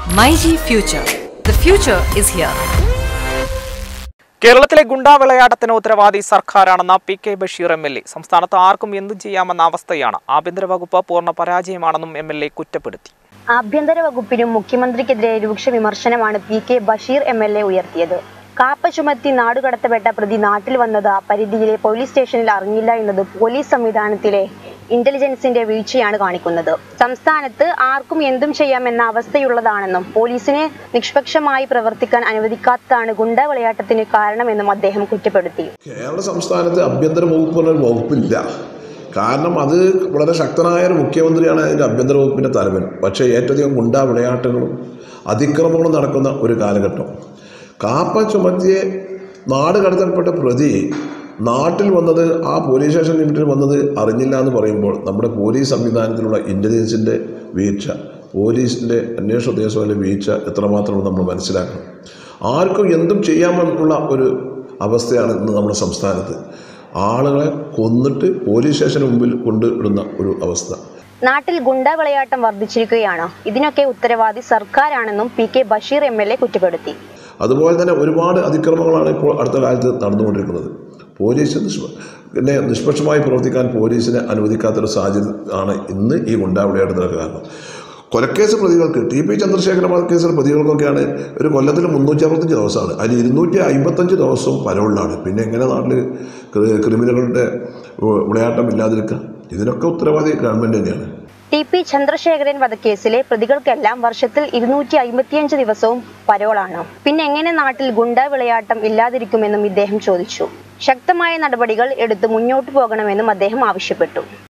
myG future the future is here കേരളത്തിലെ ഗുണ്ടാ വിളയാട്ടത്തിന് ഉത്തരവാദി സർക്കാരാണെന്ന P K Basheer M L A സംസ്ഥാനത്ത് ആർക്കും എന്തും ചെയ്യാമെന്ന അവസ്ഥയാണ് ആഭ്യന്തര വകുപ്പ് പൂർണ്ണ പരാജയമാണെന്നും എം എൽ എ കുറ്റപ്പെടുത്തി ആഭ്യന്തര വകുപ്പിനും മുഖ്യമന്ത്രിക്കെതിരെ രൂക്ഷ വിമർശനമാണ് P K Basheer M L A ഉയർത്തിയത് കാപ്പ ചുമത്തി നാടുകടത്തപ്പെട്ട പ്രതി നാട്ടിൽ വന്നത് ആ പരിധിയിലെ പോലീസ് സ്റ്റേഷനിൽ അറിഞ്ഞില്ല എന്നത് പോലീസ് സംവിധാനത്തിലെ ഇന്റലിജൻസിന്റെ വീഴ്ചയാണ് കാണിക്കുന്നത് സംസ്ഥാനത്ത് ആർക്കും എന്തും ചെയ്യാമെന്ന അവസ്ഥയുള്ളതാണെന്നും പോലീസിനെ നിഷ്പക്ഷമായി പ്രവർത്തിക്കാൻ അനുവദിക്കാത്തതാണ് ഗുണ്ട വിളയാട്ടത്തിന് കാരണമെന്നും അദ്ദേഹം കുറ്റപ്പെടുത്തി കേരള സംസ്ഥാനത്ത് ആഭ്യന്തര വകുപ്പ് എന്നൊരു വകുപ്പില്ല കാരണം അത് വളരെ ശക്തനായ ഒരു മുഖ്യമന്ത്രിയാണ് അതിൻ്റെ ആഭ്യന്തര വകുപ്പിൻ്റെ തലവൻ പക്ഷേ ഏറ്റവും അധികം ഗുണ്ടാ വിളയാട്ടങ്ങളും അതിക്രമങ്ങളും നടക്കുന്ന ഒരു കാലഘട്ടം കാപ്പ ചുമത്തിയ നാട് കടത്തപ്പെട്ട പ്രതി നാട്ടിൽ വന്നത് ആ പോലീസ് സ്റ്റേഷൻ ലിമിറ്റിൽ വന്നത് അറിഞ്ഞില്ല എന്ന് പറയുമ്പോൾ നമ്മുടെ പോലീസ് സംവിധാനത്തിലുള്ള ഇൻ്റലിജൻസിൻ്റെ വീഴ്ച പോലീസിൻ്റെ അന്വേഷണ ഉദ്യോഗസ്ഥരുടെ വീഴ്ച എത്രമാത്രം നമ്മൾ മനസ്സിലാക്കണം ആർക്കും എന്തും ചെയ്യാമെന്നുള്ള ഒരു അവസ്ഥയാണ് ഇന്ന് നമ്മുടെ സംസ്ഥാനത്ത് ആളുകളെ കൊന്നിട്ട് പോലീസ് സ്റ്റേഷന് മുമ്പിൽ കൊണ്ടിടുന്ന ഒരു അവസ്ഥ നാട്ടിൽ ഗുണ്ട വിളയാട്ടം വർദ്ധിച്ചിരിക്കുകയാണ് ഇതിനൊക്കെ ഉത്തരവാദി സർക്കാരാണെന്നും P K Basheer M L A കുറ്റപ്പെടുത്തി അതുപോലെ തന്നെ ഒരുപാട് അതിക്രമങ്ങളാണ് ഇപ്പോൾ അടുത്ത കാലത്ത് നടന്നുകൊണ്ടിരിക്കുന്നത് പോലീസ് നിഷ്പ പിന്നെ നിഷ്പക്ഷമായി പ്രവർത്തിക്കാൻ പോലീസിനെ അനുവദിക്കാത്തൊരു സാഹചര്യം ആണ് ഇന്ന് ഈ ഗുണ്ടാവിളയാട്ടത്തിനൊക്കെ കാരണം കൊലക്കേസ് പ്രതികൾക്ക് ടി പി ചന്ദ്രശേഖര വധക്കേസിലെ പ്രതികൾക്കൊക്കെയാണ് ഒരു കൊല്ലത്തിൽ മുന്നൂറ്റി അറുപത്തഞ്ച് ദിവസമാണ് അതിൽ ഇരുന്നൂറ്റി അമ്പത്തഞ്ച് ദിവസവും പരോളിലാണ് പിന്നെ എങ്ങനെ നാട്ടിൽ ക്രി- ക്രിമിനലുകളുടെ ഉ- വിളയാട്ടം ഇല്ലാതിരിക്കുക ഇതിനൊക്കെ ഉത്തരവാദി ഗവൺമെൻറ് തന്നെയാണ് ടി പി ചന്ദ്രശേഖരൻ വധക്കേസിലെ പ്രതികൾക്കെല്ലാം വർഷത്തിൽ ഇരുന്നൂറ്റി അമ്പത്തിയഞ്ച് ദിവസവും പരോളാണ് പിന്നെ എങ്ങനെ നാട്ടിൽ ഗുണ്ട വിളയാട്ടം ഇല്ലാതിരിക്കുമെന്നും ഇദ്ദേഹം ചോദിച്ചു ശക്തമായ നടപടികൾ എടുത്ത് മുന്നോട്ടു പോകണമെന്നും അദ്ദേഹം ആവശ്യപ്പെട്ടു